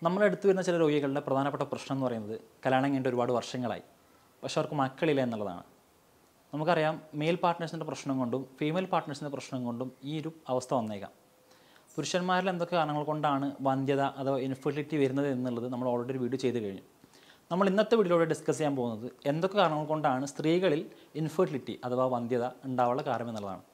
നമ്മളെടുത്ത് വരുന്ന ചില രോഗികളുടെ പ്രധാനപ്പെട്ട പ്രശ്നം എന്ന് പറയുന്നത് കല്യാണം കഴിഞ്ഞിട്ട് ഒരുപാട് വർഷങ്ങളായി പക്ഷെ അവർക്ക് മക്കളില്ല എന്നുള്ളതാണ് നമുക്കറിയാം മെയിൽ പാർട്ട്നേഴ്സിൻ്റെ പ്രശ്നം കൊണ്ടും ഫീമെയിൽ പാർട്ട്നേഴ്സിൻ്റെ പ്രശ്നം കൊണ്ടും ഈ ഒരു അവസ്ഥ വന്നേക്കാം പുരുഷന്മാരിൽ എന്തൊക്കെ കാരണങ്ങൾ കൊണ്ടാണ് വന്ധ്യത അഥവാ ഇൻഫെർട്ടിലിറ്റി വരുന്നത് എന്നുള്ളത് നമ്മൾ ഓൾറെഡി ഒരു വീഡിയോ ചെയ്ത് കഴിഞ്ഞു നമ്മൾ ഇന്നത്തെ വീഡിയോയിലൂടെ ഡിസ്കസ് ചെയ്യാൻ പോകുന്നത് എന്തൊക്കെ കാരണങ്ങൾ കൊണ്ടാണ് സ്ത്രീകളിൽ ഇൻഫെർട്ടിലിറ്റി അഥവാ വന്ധ്യത ഉണ്ടാവാനുള്ള കാരണം എന്നുള്ളതാണ്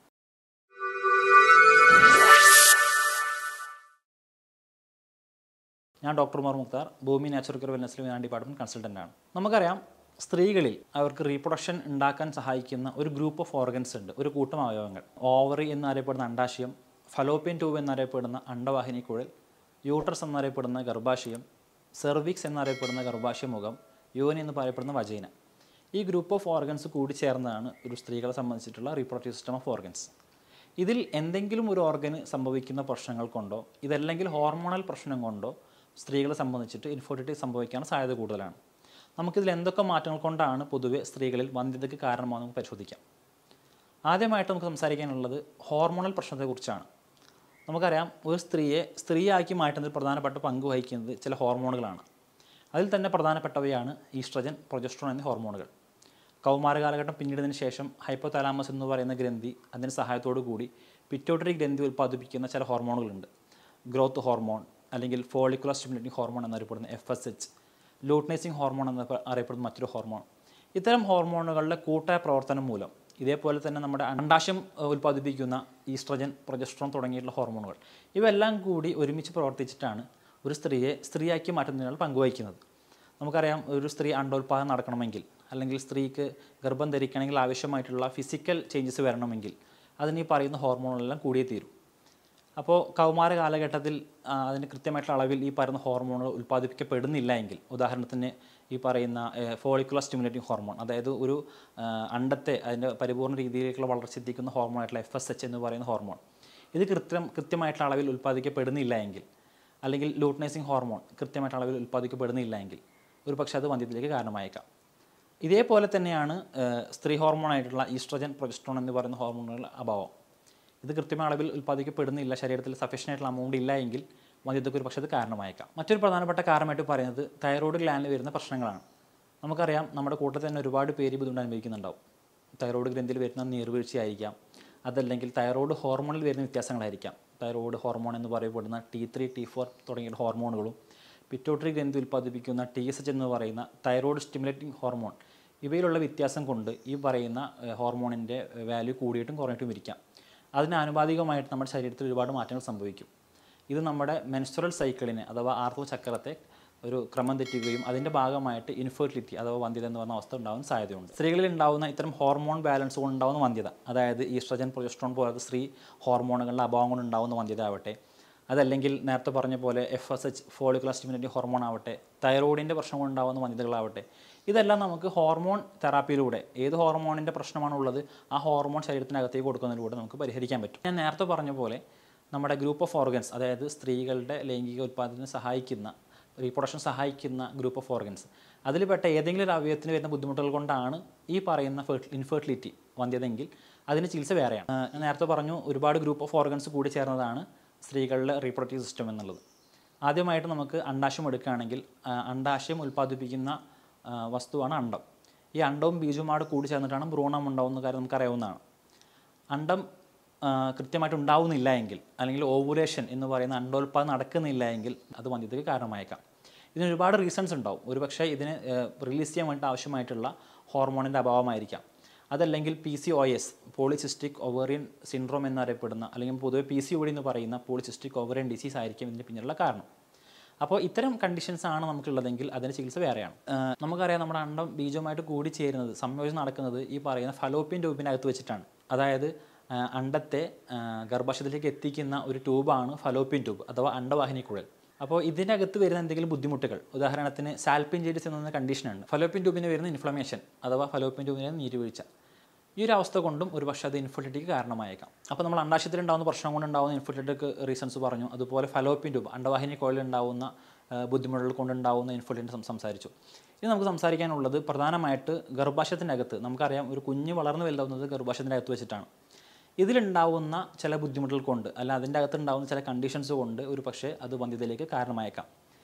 ഞാൻ doctor Umar Mukhtar Bhoomi natural care wellness ഞാൻ ഡിപ്പാർട്ട്മെൻറ്റ് കൺസൾട്ടൻ്റ് ആണ് നമുക്കറിയാം സ്ത്രീകളിൽ അവർക്ക് റീപ്രൊഡക്ഷൻ ഉണ്ടാക്കാൻ സഹായിക്കുന്ന ഒരു ഗ്രൂപ്പ് ഓഫ് ഓർഗൻസ് ഉണ്ട് ഒരു കൂട്ടം അവയവങ്ങൾ ഓവറി എന്നറിയപ്പെടുന്ന അണ്ടാശയം ഫലോപ്പിയൻ ട്യൂബ് എന്നറിയപ്പെടുന്ന അണ്ടവാഹിനി കുഴൽ യൂട്രസ് എന്നറിയപ്പെടുന്ന ഗർഭാശയം സെർവിക്സ് എന്നറിയപ്പെടുന്ന ഗർഭാശയ മുഖം യോനി എന്ന് പറയപ്പെടുന്ന വജൈന ഈ ഗ്രൂപ്പ് ഓഫ് ഓർഗൻസ് കൂടി ചേർന്നതാണ് ഒരു സ്ത്രീകളെ സംബന്ധിച്ചിട്ടുള്ള റീപ്രൊഡക്റ്റീവ് സിസ്റ്റം ഓഫ് ഓർഗൻസ് ഇതിൽ എന്തെങ്കിലും ഒരു ഓർഗന് സംഭവിക്കുന്ന പ്രശ്നങ്ങൾ കൊണ്ടോ ഇതല്ലെങ്കിൽ ഹോർമോണൽ പ്രശ്നം കൊണ്ടോ സ്ത്രീകളെ സംബന്ധിച്ചിട്ട് ഇൻഫെർട്ടിലിറ്റി സംഭവിക്കാൻ സാധ്യത കൂടുതലാണ് നമുക്കിതിൽ എന്തൊക്കെ മാറ്റങ്ങൾ കൊണ്ടാണ് പൊതുവെ സ്ത്രീകളിൽ വന്ധ്യതയ്ക്ക് കാരണമാണെന്ന് നമുക്ക് പരിശോധിക്കാം ആദ്യമായിട്ട് നമുക്ക് സംസാരിക്കാനുള്ളത് ഹോർമോണൽ പ്രശ്നത്തെക്കുറിച്ചാണ് നമുക്കറിയാം ഒരു സ്ത്രീയെ സ്ത്രീയാക്കി മാറ്റുന്നതിൽ പ്രധാനപ്പെട്ട പങ്ക് വഹിക്കുന്നത് ചില ഹോർമോണുകളാണ് അതിൽ തന്നെ പ്രധാനപ്പെട്ടവയാണ് ഈസ്ട്രജൻ പ്രൊജസ്ട്രോൺ എന്നീ ഹോർമോണുകൾ കൗമാര കാലഘട്ടം പിന്നിടുന്നതിന് ശേഷം ഹൈപ്പോതാലാമസ് എന്ന് പറയുന്ന ഗ്രന്ഥി അതിൻ്റെ സഹായത്തോടു കൂടി പിറ്റോട്ടറി ഗ്രന്ഥി ഉൽപ്പാദിപ്പിക്കുന്ന ചില ഹോർമോണുകളുണ്ട് ഗ്രോത്ത് ഹോർമോൺ അല്ലെങ്കിൽ ഫോളിക്കുലർ സ്റ്റിമുലേറ്റിംഗ് ഹോർമോൺ എന്നറിയപ്പെടുന്ന F S H luteinizing hormone എന്ന് അറിയപ്പെടുന്ന മറ്റൊരു ഹോർമോൺ ഇത്തരം ഹോർമോണുകളുടെ കൂട്ടായ പ്രവർത്തനം മൂലം ഇതേപോലെ തന്നെ നമ്മുടെ അണ്ടാശയം ഏഹ്, ഉൽപ്പാദിപ്പിക്കുന്ന ഈസ്ട്രജൻ പ്രൊജസ്ട്രോൺ തുടങ്ങിയിട്ടുള്ള ഹോർമോണുകൾ ഇവയെല്ലാം കൂടി ഒരുമിച്ച് പ്രവർത്തിച്ചിട്ടാണ് ഒരു സ്ത്രീയെ സ്ത്രീയാക്കി മാറ്റുന്നതിനുള്ള പങ്കുവഹിക്കുന്നത് നമുക്കറിയാം ഒരു സ്ത്രീ അണ്ടോൽപാദനം നടക്കണമെങ്കിൽ അല്ലെങ്കിൽ സ്ത്രീക്ക് ഗർഭം ധരിക്കണമെങ്കിൽ ആവശ്യമായിട്ടുള്ള ഫിസിക്കൽ ചേഞ്ചസ് വരണമെങ്കിൽ അതിന് ഈ പറയുന്ന ഹോർമോണുകളെല്ലാം കൂടിയേ തീരും അപ്പോൾ കൗമാര കാലഘട്ടത്തിൽ ആ, അതിന് കൃത്യമായിട്ടുള്ള അളവിൽ ഈ പറയുന്ന ഹോർമോണുകൾ ഉൽപ്പാദിപ്പിക്കപ്പെടുന്നില്ല എങ്കിൽ ഉദാഹരണത്തിന് ഈ പറയുന്ന ഫോളിക്കുലർ സ്റ്റിമുലേറ്റിംഗ് ഹോർമോൺ അതായത് ഒരു ആ, അണ്ടത്തെ അതിൻ്റെ പരിപൂർണ്ണ രീതിയിലേക്കുള്ള വളർച്ച എത്തിക്കുന്ന ഹോർമോണായിട്ടുള്ള എഫ് എസ് എച്ച് എന്ന് പറയുന്ന ഹോർമോൺ ഇത് കൃത്യം കൃത്യമായിട്ടുള്ള അളവിൽ ഉൽപ്പാദിക്കപ്പെടുന്നില്ല എങ്കിൽ അല്ലെങ്കിൽ ലൂട്ട്നൈസിങ് ഹോർമോൺ കൃത്യമായിട്ടുള്ള അളവിൽ ഉൽപ്പാദിക്കപ്പെടുന്നില്ല എങ്കിൽ ഒരു പക്ഷേ അത് വന്ധ്യത്തിലേക്ക് കാരണമായേക്കാം ഇതേപോലെ തന്നെയാണ് ഏഹ്, സ്ത്രീ ഹോർമോണായിട്ടുള്ള ഈസ്ട്രജൻ പ്രൊജസ്ട്രോൺ എന്ന് പറയുന്ന ഹോർമോണുകളുടെ അഭാവം ഇത് കൃത്യമായ അളവിൽ ഉൽപ്പാദിക്കപ്പെടുന്നില്ല ശരീരത്തിൽ സഫീഷ്യൻ്റ് ആയിട്ടുള്ള അമൗണ്ട് ഇല്ല എങ്കിൽ വന്ധ്യതയ്ക്ക് ഒരു പക്ഷേ അത് കാരണമായേക്കാം മറ്റൊരു പ്രധാനപ്പെട്ട കാരണമായിട്ട് പറയുന്നത് തൈറോയ്ഡ് ഗ്ലാൻഡിൽ വരുന്ന പ്രശ്നങ്ങളാണ് നമുക്കറിയാം നമ്മുടെ കൂട്ടത്തിൽ തന്നെ ഒരുപാട് പേര് ബുദ്ധിമുട്ട് അനുഭവിക്കുന്നുണ്ടാവും തൈറോയ്ഡ് ഗ്രന്ഥിയിൽ വരുന്ന നീർവീഴ്ചയായിരിക്കാം അതല്ലെങ്കിൽ തൈറോയ്ഡ് ഹോർമോണിൽ വരുന്ന വ്യത്യാസങ്ങളായിരിക്കാം തൈറോയ്ഡ് ഹോർമോൺ എന്ന് പറയപ്പെടുന്ന ടി ത്രീ ടി ഫോർ തുടങ്ങിയ ഹോർമോണുകളും പിറ്റോട്ടറി ഗ്രന്ഥി ഉൽപ്പാദിപ്പിക്കുന്ന ടി എസ് എച്ച് എന്ന് പറയുന്ന തൈറോയ്ഡ് സ്റ്റിമുലേറ്റിംഗ് ഹോർമോൺ ഇവയിലുള്ള വ്യത്യാസം കൊണ്ട് ഈ പറയുന്ന ഏഹ്, ഹോർമോണിൻ്റെ വാല്യൂ കൂടിയിട്ടും കുറഞ്ഞിട്ടും ഇരിക്കാം അതിന് ആനുപാതികമായിട്ട് നമ്മുടെ ശരീരത്തിൽ ഒരുപാട് മാറ്റങ്ങൾ സംഭവിക്കും ഇത് നമ്മുടെ മെൻസ്ട്രൽ സൈക്കിളിനെ അഥവാ ആർത്തവ ചക്രത്തെ ഒരു ക്രമം തെറ്റുകയും അതിൻ്റെ ഭാഗമായിട്ട് ഇൻഫെർട്ടിലിറ്റി അഥവാ വന്ധ്യത എന്ന് പറഞ്ഞ അവസ്ഥ ഉണ്ടാകാൻ സാധ്യതയുണ്ട് സ്ത്രീകളിൽ ഉണ്ടാകുന്ന ഇത്തരം ഹോർമോൺ ബാലൻസ് കൊണ്ട് ഉണ്ടാകുന്ന വന്ധ്യത അതായത് ഈസ്ട്രജൻ പ്രൊജസ്ട്രോൺ പോലത്തെ സ്ത്രീ ഹോർമോണുകളുടെ അഭാവം കൊണ്ട് ഉണ്ടാകുന്ന വന്ധ്യത ആവട്ടെ അതല്ലെങ്കിൽ നേരത്തെ പറഞ്ഞ പോലെ F S H follicular stimulating hormone ആവട്ടെ തൈറോയിഡിൻ്റെ പ്രശ്നം കൊണ്ടുണ്ടാകുന്ന വന്ധ്യതകളാവട്ടെ ഇതെല്ലാം നമുക്ക് ഹോർമോൺ തെറാപ്പിയിലൂടെ ഏത് ഹോർമോണിൻ്റെ പ്രശ്നമാണുള്ളത് ആ ഹോർമോൺ ശരീരത്തിനകത്തേക്ക് കൊടുക്കുന്നതിലൂടെ നമുക്ക് പരിഹരിക്കാൻ പറ്റും ഞാൻ നേരത്തെ പറഞ്ഞ പോലെ നമ്മുടെ ഗ്രൂപ്പ് ഓഫ് ഓർഗൻസ് അതായത് സ്ത്രീകളുടെ ലൈംഗിക ഉൽപ്പാദനത്തിന് സഹായിക്കുന്ന റീപ്രൊഡക്ഷൻ സഹായിക്കുന്ന ഗ്രൂപ്പ് ഓഫ് ഓർഗൻസ് അതിൽപ്പെട്ട ഏതെങ്കിലും ഒരു അവയവത്തിന് വരുന്ന ബുദ്ധിമുട്ടുകൾ കൊണ്ടാണ് ഈ പറയുന്ന ഇൻഫെർട്ടിലിറ്റി വന്ധ്യതെങ്കിൽ അതിന് ചികിത്സ വേറെയാണ് ആ, ഞാൻ നേരത്തെ പറഞ്ഞു ഒരുപാട് ഗ്രൂപ്പ് ഓഫ് ഓർഗൻസ് കൂടി ചേർന്നതാണ് സ്ത്രീകളുടെ റീപ്രൊഡക്റ്റീവ് സിസ്റ്റം എന്നുള്ളത് ആദ്യമായിട്ട് നമുക്ക് അണ്ടാശയം എടുക്കുകയാണെങ്കിൽ ആ, അണ്ടാശയം ഉൽപ്പാദിപ്പിക്കുന്ന ആ, വസ്തുവാണ് അണ്ടം ഈ അണ്ടവും ബീജവുമായിട്ട് കൂടി ചേർന്നിട്ടാണ് ഭ്രൂണം ഉണ്ടാവുന്ന കാര്യം നമുക്കറിയാവുന്നതാണ് അണ്ടം ആ, കൃത്യമായിട്ട് ഉണ്ടാവുന്നില്ല എങ്കിൽ അല്ലെങ്കിൽ ഓവുലേഷൻ എന്ന് പറയുന്ന അണ്ടോൽപാദനം നടക്കുന്നില്ല എങ്കിൽ അത് വന്ധ്യതയ്ക്ക് കാരണമായേക്കാം ഇതിന് ഒരുപാട് റീസൺസ് ഉണ്ടാവും ഒരുപക്ഷെ ഇതിന് റിലീസ് ചെയ്യാൻ വേണ്ടി ആവശ്യമായിട്ടുള്ള ഹോർമോണിൻ്റെ അഭാവമായിരിക്കാം അതല്ലെങ്കിൽ P C O S polycystic ovarian syndrome എന്നറിയപ്പെടുന്ന അല്ലെങ്കിൽ പൊതുവെ പി സി ഒ എന്ന് പറയുന്ന പോളിസിസ്റ്റിക് ഒവേറിയൻ ഡിസീസ് ആയിരിക്കും ഇതിന് പിന്നിലുള്ള കാരണം അപ്പോൾ ഇത്തരം കണ്ടീഷൻസ് ആണ് നമുക്കുള്ളതെങ്കിൽ അതിന് ചികിത്സ വേറെയാണ് ആഹ് നമുക്കറിയാം നമ്മുടെ അണ്ടം ബീജവുമായിട്ട് കൂടി ചേരുന്നത് സംയോജനം നടക്കുന്നത് ഈ പറയുന്ന ഫലോപ്പിയൻ ട്യൂബിൻ്റെ അകത്ത് വെച്ചിട്ടാണ് അതായത് ആഹ് അണ്ടത്തെ ആഹ് ഗർഭാശയത്തിലേക്ക് എത്തിക്കുന്ന ഒരു ട്യൂബാണ് ഫലോപ്പിയൻ ട്യൂബ് അഥവാ അണ്ടവാഹിനി കുഴൽ അപ്പോൾ ഇതിനകത്ത് വരുന്ന എന്തെങ്കിലും ബുദ്ധിമുട്ടുകൾ ഉദാഹരണത്തിന് സാൽപ്പിൻജൈറ്റിസ് എന്ന കണ്ടീഷനുണ്ട് ഫലോപ്പിയൻ ട്യൂബിന് വരുന്ന ഇൻഫ്ലമേഷൻ അഥവാ ഫലോപ്പിയൻ ട്യൂബിന് നീരുവീഴ്ച ഈ ഒരു അവസ്ഥ കൊണ്ടും ഒരുപക്ഷെ അത് ഇൻഫെർട്ടിലിറ്റിക്ക് കാരണമായേക്കാം അപ്പോൾ നമ്മൾ അണ്ടാശയത്തിൽ ഉണ്ടാകുന്ന പ്രശ്നം കൊണ്ട് ഉണ്ടാകുന്ന ഇൻഫെർട്ടിലിറ്റിക്ക് റീസൺസ് പറഞ്ഞു അതുപോലെ ഫലോപ്പിൻ ട്യൂബ് അണ്ടവാഹിനി കോളിൽ ഉണ്ടാകുന്ന ആ, ബുദ്ധിമുട്ടുകൾ കൊണ്ടുണ്ടാകുന്ന ഇൻഫെർട്ടിലിറ്റി സം- സംസാരിച്ചു ഇനി നമുക്ക് സംസാരിക്കാനുള്ളത് പ്രധാനമായിട്ട് ഗർഭാശയത്തിനകത്ത് നമുക്കറിയാം ഒരു കുഞ്ഞ് വളർന്നു വലുതാവുന്നത് ഗർഭാശയത്തിൻ്റെ അകത്ത് വെച്ചിട്ടാണ് ഇതിലുണ്ടാവുന്ന ചില ബുദ്ധിമുട്ടുകൾ കൊണ്ട് അല്ല അതിൻ്റെ അകത്ത് ഉണ്ടാവുന്ന ചില കണ്ടീഷൻസ് കൊണ്ട് ഒരു പക്ഷേ അത് വന്ധ്യതയിലേക്ക് കാരണമായേക്കാം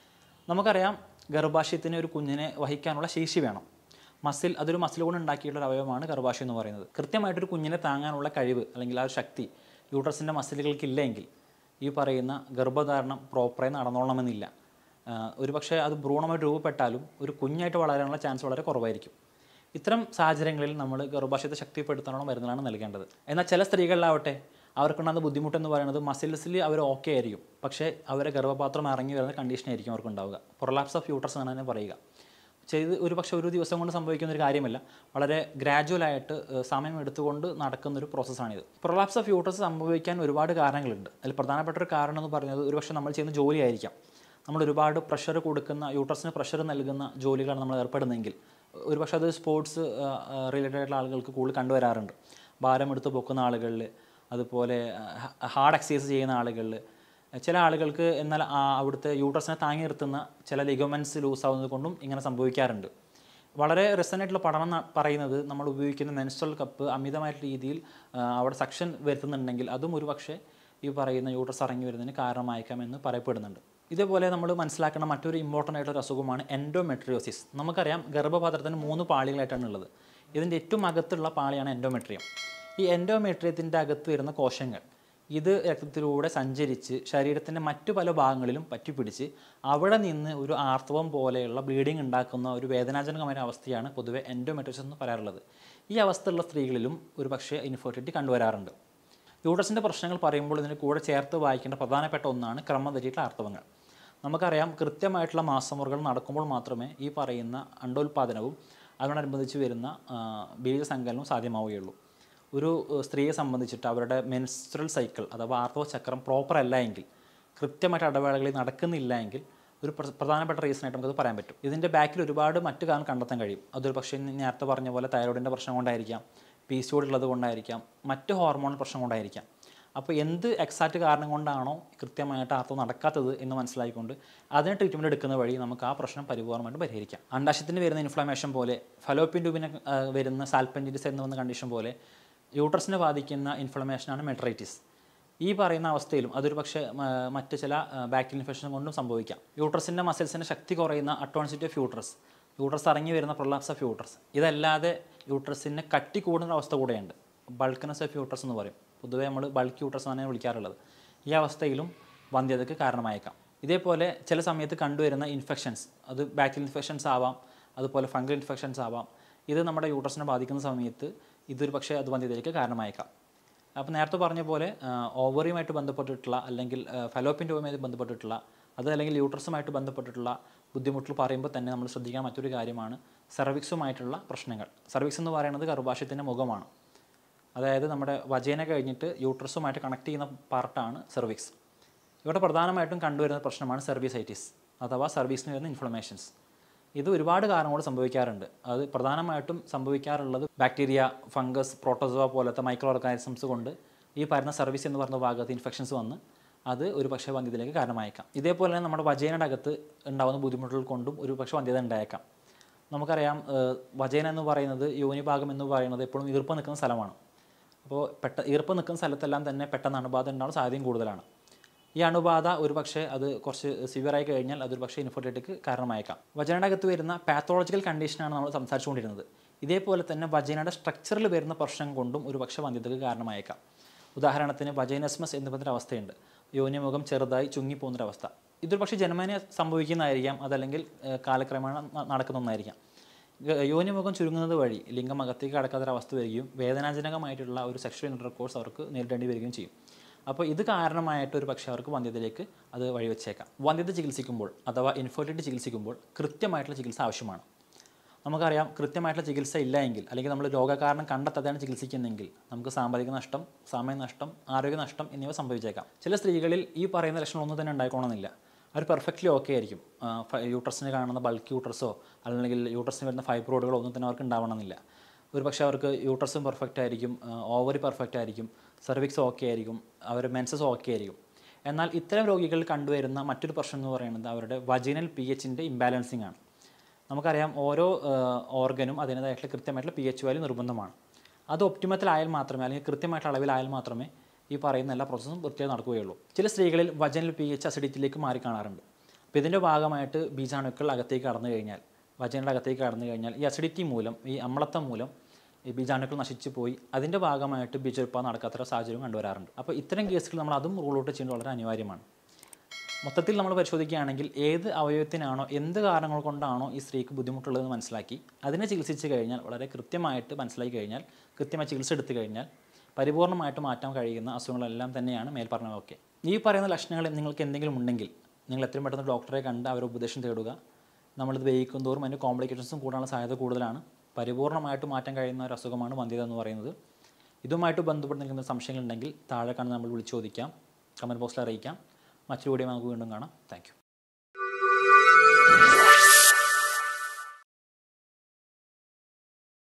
നമുക്കറിയാം ഗർഭാശയത്തിന് ഒരു കുഞ്ഞിനെ വഹിക്കാനുള്ള ശേഷി വേണം മസിൽ അതൊരു മസിൽ കൊണ്ട് ഉണ്ടാക്കിയിട്ടുള്ള ഒരു അവയവമാണ് ഗർഭാശയം എന്ന് പറയുന്നത് കൃത്യമായിട്ടൊരു കുഞ്ഞിനെ താങ്ങാനുള്ള കഴിവ് അല്ലെങ്കിൽ ആ ഒരു ശക്തി യൂട്രസിൻ്റെ മസിലുകൾക്ക് ഇല്ലെങ്കിൽ ഈ പറയുന്ന ഗർഭധാരണം പ്രോപ്പറായി നടന്നോളണമെന്നില്ല ആഹ് ഒരുപക്ഷെ അത് ഭ്രൂണമായിട്ട് രൂപപ്പെട്ടാലും ഒരു കുഞ്ഞായിട്ട് വളരാനുള്ള ചാൻസ് വളരെ കുറവായിരിക്കും ഇത്തരം സാഹചര്യങ്ങളിൽ നമ്മൾ ഗർഭാശയത്തെ ശക്തിപ്പെടുത്താനുള്ള മരുന്നുകളാണ് നൽകേണ്ടത് എന്നാൽ ചില സ്ത്രീകളിലാവട്ടെ അവർക്കുണ്ടാകുന്ന ബുദ്ധിമുട്ടെന്ന് പറയുന്നത് മസിൽസിൽ അവർ ഓക്കെ ആയിരിക്കും പക്ഷേ അവരെ ഗർഭപാത്രം ഇറങ്ങി വരുന്ന കണ്ടീഷനായിരിക്കും അവർക്ക് ഉണ്ടാവുക പ്രൊലാപ്സ് ഓഫ് യൂട്ടർസ് എന്നാണ് തന്നെ പറയുക ചെയ്ത് ഒരു പക്ഷേ ഒരു ദിവസം കൊണ്ട് സംഭവിക്കുന്ന ഒരു കാര്യമല്ല വളരെ ഗ്രാജുവലായിട്ട് ഏഹ്, സമയം എടുത്തുകൊണ്ട് നടക്കുന്ന ഒരു പ്രോസസ്സാണിത് പ്രൊലാപ്സ് ഓഫ് യൂട്ടർസ് സംഭവിക്കാൻ ഒരുപാട് കാരണങ്ങളുണ്ട് അതിൽ പ്രധാനപ്പെട്ട ഒരു കാരണം എന്ന് പറയുന്നത് ഒരുപക്ഷെ നമ്മൾ ചെയ്യുന്ന ജോലിയായിരിക്കാം നമ്മൾ ഒരുപാട് പ്രഷർ കൊടുക്കുന്ന യൂട്ടർസിന് പ്രഷർ നൽകുന്ന ജോലികളാണ് നമ്മൾ ഏർപ്പെടുന്നതെങ്കിൽ ഒരുപക്ഷെ അത് സ്പോർട്സ് റിലേറ്റഡ് ആയിട്ടുള്ള ആളുകൾക്ക് കൂടുതൽ കണ്ടുവരാറുണ്ട് ഭാരം എടുത്ത് പൊക്കുന്ന ആളുകളിൽ അതുപോലെ ഹാർഡ് എക്സസൈസ് ചെയ്യുന്ന ആളുകളിൽ ചില ആളുകൾക്ക് എന്നാൽ ആ അവിടുത്തെ യൂട്രസിനെ താങ്ങി നിർത്തുന്ന ചില ലിഗമെൻറ്റ്സ് ലൂസ് ആവുന്നത് കൊണ്ടും ഇങ്ങനെ സംഭവിക്കാറുണ്ട് വളരെ റെസനായിട്ടുള്ള പഠനം ന- പറയുന്നത് നമ്മൾ ഉപയോഗിക്കുന്ന മെൻസ്ട്രൽ കപ്പ് അമിതമായിട്ടുള്ള രീതിയിൽ ആ, അവിടെ സക്ഷൻ വരുത്തുന്നുണ്ടെങ്കിൽ അതും ഒരു പക്ഷേ ഈ പറയുന്ന യൂട്രസ് ഇറങ്ങി വരുന്നതിന് കാരണമായേക്കാമെന്ന് പറയപ്പെടുന്നുണ്ട് ഇതേപോലെ നമ്മൾ മനസ്സിലാക്കുന്ന മറ്റൊരു ഇമ്പോർട്ടൻ്റ് ആയിട്ടൊരു അസുഖമാണ് എൻഡോമെട്രിയോസിസ് നമുക്കറിയാം ഗർഭപാത്രത്തിന് മൂന്ന് പാളികളായിട്ടാണ് ഉള്ളത് ഇതിൻ്റെ ഏറ്റവും അകത്തുള്ള പാളിയാണ് എൻഡോമെട്രിയം ഈ എൻഡോമെട്രിയത്തിൻ്റെ അകത്ത് വരുന്ന കോശങ്ങൾ ഇത് രക്തത്തിലൂടെ സഞ്ചരിച്ച് ശരീരത്തിൻ്റെ മറ്റു പല ഭാഗങ്ങളിലും പറ്റിപ്പിടിച്ച് അവിടെ നിന്ന് ഒരു ആർത്തവം പോലെയുള്ള ബ്ലീഡിങ് ഉണ്ടാക്കുന്ന ഒരു വേദനാജനകമായ അവസ്ഥയാണ് പൊതുവെ എൻഡോമെട്രിയോസിസ് എന്ന് പറയാറുള്ളത് ഈ അവസ്ഥയുള്ള സ്ത്രീകളിലും ഒരു പക്ഷേ ഇൻഫെർട്ടിലിറ്റി കണ്ടുവരാറുണ്ട് യൂട്രസിൻ്റെ പ്രശ്നങ്ങൾ പറയുമ്പോൾ ഇതിന് കൂടെ ചേർത്ത് വായിക്കേണ്ട പ്രധാനപ്പെട്ട ഒന്നാണ് ക്രമം തെറ്റിയിട്ടുള്ള ആർത്തവങ്ങൾ നമുക്കറിയാം കൃത്യമായിട്ടുള്ള മാസമുറകൾ നടക്കുമ്പോൾ മാത്രമേ ഈ പറയുന്ന അണ്ടോൽപാദനവും അതിനോടനുബന്ധിച്ച് വരുന്ന ആ, ബീജസങ്കലനവും സാധ്യമാവുകയുള്ളൂ ഒരു ഏഹ്, സ്ത്രീയെ സംബന്ധിച്ചിട്ട് അവരുടെ മെൻസ്ട്രൽ സൈക്കിൾ അഥവാ ആർത്തവ ചക്രം പ്രോപ്പർ അല്ല എങ്കിൽ കൃത്യമായിട്ട് ഇടവേളകളിൽ നടക്കുന്നില്ല എങ്കിൽ ഒരു പ്ര- പ്രധാനപ്പെട്ട റീസൺ ആയിട്ട് നമുക്കത് പറയാൻ പറ്റും ഇതിൻ്റെ ബാക്കിൽ ഒരുപാട് മറ്റു കാരണം കണ്ടെത്താൻ കഴിയും അതൊരു പക്ഷേ ഞാൻ നേരത്തെ പറഞ്ഞ പോലെ തൈറോയിഡിൻ്റെ പ്രശ്നം കൊണ്ടായിരിക്കാം പി സി ഉള്ളത് കൊണ്ടായിരിക്കാം മറ്റ് ഹോർമോൺ പ്രശ്നം കൊണ്ടായിരിക്കാം അപ്പോൾ എന്ത് എക്സാക്റ്റ് കാരണം കൊണ്ടാണോ കൃത്യമായിട്ട് ആർത്തവം നടക്കാത്തത് എന്ന് മനസ്സിലാക്കിക്കൊണ്ട് അതിന് ട്രീറ്റ്മെൻറ്റ് എടുക്കുന്ന വഴി നമുക്ക് ആ പ്രശ്നം പരിപൂർണ്ണമായിട്ട് പരിഹരിക്കാം അണ്ടാശയത്തിന് വരുന്ന ഇൻഫ്ലമേഷൻ പോലെ ഫലോപ്പിൻ ട്യൂബിന് ആ, വരുന്ന സാൽപ്പൻജിറ്റിസ് എന്ന് വന്ന കണ്ടീഷൻ പോലെ യൂട്രസിനെ ബാധിക്കുന്ന ഇൻഫ്ലമേഷനാണ് മെട്രൈറ്റിസ് ഈ പറയുന്ന അവസ്ഥയിലും അതൊരു പക്ഷേ ആ, മറ്റ് ചില ബാക്ടീരിയൽ ഇൻഫെക്ഷൻ കൊണ്ടും സംഭവിക്കാം യൂട്രസിൻ്റെ മസിൽസിൻ്റെ ശക്തി കുറയുന്ന അട്ടോൺസിറ്റി ഓഫ് യൂട്രസ് യൂട്രസ് ഇറങ്ങി വരുന്ന പ്രൊലാപ്സ് ഓഫ് യൂട്രസ് ഇതല്ലാതെ യൂട്രസിന് കട്ടി കൂടുന്ന അവസ്ഥ കൂടെയുണ്ട് ബൾക്കനസ് ഓഫ് യൂട്രസ് എന്ന് പറയും പൊതുവേ നമ്മൾ ബൾക്ക് യൂട്രസ് എന്നാണ് വിളിക്കാറുള്ളത് ഈ അവസ്ഥയിലും വന്ധ്യതയ്ക്ക് കാരണമായേക്കാം ഇതേപോലെ ചില സമയത്ത് കണ്ടുവരുന്ന ഇൻഫെക്ഷൻസ് അത് ബാക്ടീരിയൽ ഇൻഫെക്ഷൻസ് ആവാം അതുപോലെ ഫംഗൽ ഇൻഫെക്ഷൻസ് ആവാം ഇത് നമ്മുടെ യൂട്രസിനെ ബാധിക്കുന്ന സമയത്ത് ഇതൊരു പക്ഷേ അത് വന്ധ്യതയിലേക്ക് കാരണമായേക്കാം അപ്പോൾ നേരത്തെ പറഞ്ഞ പോലെ ഓവറിയുമായിട്ട് ബന്ധപ്പെട്ടിട്ടുള്ള അല്ലെങ്കിൽ ഫലോപ്പിൻ ട്യൂബുമായി ബന്ധപ്പെട്ടിട്ടുള്ള അത് അല്ലെങ്കിൽ യൂട്രസുമായിട്ട് ബന്ധപ്പെട്ടിട്ടുള്ള ബുദ്ധിമുട്ടുകൾ പറയുമ്പോൾ തന്നെ നമ്മൾ ശ്രദ്ധിക്കാൻ മറ്റൊരു കാര്യമാണ് സെർവിക്സുമായിട്ടുള്ള പ്രശ്നങ്ങൾ സെർവിക്സ് എന്ന് പറയുന്നത് ഗർഭാശയത്തിൻ്റെ മുഖമാണ് അതായത് നമ്മുടെ വജേന കഴിഞ്ഞിട്ട് യൂട്രസുമായിട്ട് കണക്ട് ചെയ്യുന്ന പാർട്ടാണ് സെർവിക്സ് ഇവിടെ പ്രധാനമായിട്ടും കണ്ടുവരുന്ന പ്രശ്നമാണ് സെർവീസൈറ്റിസ് അഥവാ സർവീസിന് വരുന്ന ഇൻഫ്ലമേഷൻസ് ഇത് ഒരുപാട് കാരണങ്ങൾ സംഭവിക്കാറുണ്ട് അത് പ്രധാനമായിട്ടും സംഭവിക്കാറുള്ളത് ബാക്ടീരിയ ഫംഗസ് പ്രോട്ടോസോവ പോലത്തെ മൈക്രോ ഓർഗാനിസംസ് കൊണ്ട് ഈ പറയുന്ന സർവീസ് എന്ന് പറയുന്ന ഭാഗത്ത് ഇൻഫെക്ഷൻസ് വന്ന് അത് ഒരു പക്ഷേ വന്ധ്യതയിലേക്ക് കാരണമായേക്കാം ഇതേപോലെ തന്നെ നമ്മുടെ വജേനയുടെ അകത്ത് ഉണ്ടാകുന്ന ബുദ്ധിമുട്ടുകൾ കൊണ്ടും ഒരു പക്ഷേ വന്ധ്യത ഉണ്ടായേക്കാം നമുക്കറിയാം ഏഹ്, വജേന എന്ന് പറയുന്നത് യോനി ഭാഗം എന്ന് പറയുന്നത് എപ്പോഴും ഈർപ്പം നിൽക്കുന്ന സ്ഥലമാണ് അപ്പോൾ പെട്ട ഈർപ്പം നിൽക്കുന്ന സ്ഥലത്തെല്ലാം തന്നെ പെട്ടെന്ന് അണുബാധ ഉണ്ടാവാൻ സാധ്യതയും കൂടുതലാണ് ഈ അണുബാധ ഒരു പക്ഷേ അത് കുറച്ച് സിവിയറായി കഴിഞ്ഞാൽ അതൊരു പക്ഷേ ഇൻഫെർട്ടിലിറ്റിക്ക് കാരണമായേക്കാം വജനയുടെ അകത്ത് വരുന്ന പാത്തോളജിക്കൽ കണ്ടീഷനാണ് നമ്മൾ സംസാരിച്ചുകൊണ്ടിരുന്നത് ഇതേപോലെ തന്നെ വജനയുടെ സ്ട്രക്ചറിൽ വരുന്ന പ്രശ്നം കൊണ്ടും ഒരു പക്ഷേ വന്ധ്യതയ്ക്ക് കാരണമായേക്കാം ഉദാഹരണത്തിന് വജൈനസ്മസ് എന്ന് പറയുന്ന അവസ്ഥയുണ്ട് യോനിമുഖം ചെറുതായി ചുങ്ങിപ്പോകുന്നൊരവസ്ഥ ഇതൊരു പക്ഷേ ജന്മനെ സംഭവിക്കുന്നതായിരിക്കാം അതല്ലെങ്കിൽ ഏഹ്, കാലക്രമേണ ന- നടക്കുന്ന ഒന്നായിരിക്കാം ഗ- യോനിമുഖം ചുരുങ്ങുന്നത് വഴി ലിംഗം അകത്തേക്ക് കടക്കാത്തൊരവസ്ഥ വരികയും വേദനാജനകമായിട്ടുള്ള ഒരു സെക്ഷൽ ഇൻ്റർകോഴ്സ് അവർക്ക് നേരിടേണ്ടി വരികയും ചെയ്യും അപ്പോൾ ഇത് കാരണമായിട്ട് ഒരു പക്ഷേ അവർക്ക് വന്ധ്യതയിലേക്ക് അത് വഴിവെച്ചേക്കാം വന്ധ്യത ചികിത്സിക്കുമ്പോൾ അഥവാ ഇൻഫെർട്ടിലിറ്റി ചികിത്സിക്കുമ്പോൾ കൃത്യമായിട്ടുള്ള ചികിത്സ ആവശ്യമാണ് നമുക്കറിയാം കൃത്യമായിട്ടുള്ള ചികിത്സ ഇല്ല എങ്കിൽ അല്ലെങ്കിൽ നമ്മൾ രോഗകാരണം കണ്ടെത്താതെയാണ് ചികിത്സിക്കുന്നതെങ്കിൽ നമുക്ക് സാമ്പത്തിക നഷ്ടം സമയ നഷ്ടം ആരോഗ്യ നഷ്ടം എന്നിവ സംഭവിച്ചേക്കാം ചില സ്ത്രീകളിൽ ഈ പറയുന്ന ലക്ഷണം ഒന്നും തന്നെ ഉണ്ടായിക്കോണമെന്നില്ല അവർ പെർഫെക്റ്റ്ലി ഓക്കെ ആയിരിക്കും ആ, ഫ- യൂട്രസിന് കാണുന്ന ബൾക്ക് യൂട്രസോ അല്ലെങ്കിൽ യൂട്രസിന് വരുന്ന ഫൈബ്രോയിഡുകളോ ഒന്നും തന്നെ അവർക്ക് ഉണ്ടാവണമെന്നില്ല ഒരു പക്ഷേ അവർക്ക് യൂട്രസും പെർഫെക്റ്റ് ആയിരിക്കും ഓവറി പെർഫെക്റ്റ് ആയിരിക്കും സെർവിക്സ് ഓക്കെ ആയിരിക്കും അവർ മെൻസസ് ഓക്കെ ആയിരിക്കും എന്നാൽ ഇത്തരം രോഗികളിൽ കണ്ടുവരുന്ന മറ്റൊരു പ്രശ്നം എന്ന് പറയുന്നത് അവരുടെ വജിനൽ പി എച്ചിൻ്റെ ഇംബാലൻസിങ് ആണ് നമുക്കറിയാം ഓരോ ഓർഗനും അതിൻ്റേതായിട്ടുള്ള കൃത്യമായിട്ടുള്ള പി എച്ച് വാല്യൂ നിർബന്ധമാണ് അത് ഒപ്റ്റിമത്തിലായാൽ മാത്രമേ അല്ലെങ്കിൽ കൃത്യമായിട്ടുള്ള അളവിലായാൽ മാത്രമേ ഈ പറയുന്ന എല്ലാ പ്രോസസ്സും വൃത്തിയായി നടക്കുകയുള്ളൂ ചില സ്ത്രീകളിൽ വജനൽ പി എച്ച് അസിഡിറ്റിയിലേക്ക് മാറി കാണാറുണ്ട് അപ്പോൾ ഇതിൻ്റെ ഭാഗമായിട്ട് ബീജാണുക്കൾ അകത്തേക്ക് കടന്നു കഴിഞ്ഞാൽ വജനയുടെ അകത്തേക്ക് കടന്നു കഴിഞ്ഞാൽ ഈ അസിഡിറ്റി മൂലം ഈ അമ്ലത്വം മൂലം ഈ ബീജാണുക്കൾ നശിച്ചു പോയി അതിൻ്റെ ഭാഗമായിട്ട് ബീജോത്പാദനം നടക്കാത്ത സാഹചര്യം കണ്ടുവരാറുണ്ട് അപ്പോൾ ഇത്തരം കേസുകൾ നമ്മൾ അതും റൂൾ ഔട്ട് ചെയ്യേണ്ടത് വളരെ അനിവാര്യമാണ് മൊത്തത്തിൽ നമ്മൾ പരിശോധിക്കുകയാണെങ്കിൽ ഏത് അവയവത്തിനാണോ എന്ത് കാരണങ്ങൾ കൊണ്ടാണോ ഈ സ്ത്രീക്ക് ബുദ്ധിമുട്ടുള്ളതെന്ന് മനസ്സിലാക്കി അതിനെ ചികിത്സിച്ച് കഴിഞ്ഞാൽ വളരെ കൃത്യമായിട്ട് മനസ്സിലാക്കി കഴിഞ്ഞാൽ കൃത്യമായി ചികിത്സ എടുത്തു കഴിഞ്ഞാൽ പരിപൂർണമായിട്ട് മാറ്റാൻ കഴിയുന്ന അസുഖങ്ങളെല്ലാം തന്നെയാണ് മേൽപ്പറഞ്ഞതൊക്കെ ഈ പറയുന്ന ലക്ഷണങ്ങൾ നിങ്ങൾക്ക് എന്തെങ്കിലും ഉണ്ടെങ്കിൽ നിങ്ങൾ എത്രയും പെട്ടെന്ന് ഡോക്ടറെ കണ്ട് അവരുടെ ഉപദേശം തേടുക നമ്മളിത് വേയിക്കും തോറും അതിൻ്റെ കോംപ്ലിക്കേഷൻസും കൂടാനുള്ള സാധ്യത കൂടുതലാണ് പരിപൂർണമായിട്ട് മാറ്റാൻ കഴിയുന്ന ഒരു അസുഖമാണ് വന്ധ്യത എന്ന് പറയുന്നത് ഇതുമായിട്ട് ബന്ധപ്പെട്ട് നിൽക്കുന്ന സംശയങ്ങളുണ്ടെങ്കിൽ താഴെ കാണുന്ന നമ്മൾ വിളിച്ചു ചോദിക്കാം കമൻറ്റ് ബോക്സിൽ അറിയിക്കാം മറ്റൊരു വീഡിയോ നമുക്ക് വീണ്ടും കാണാം താങ്ക്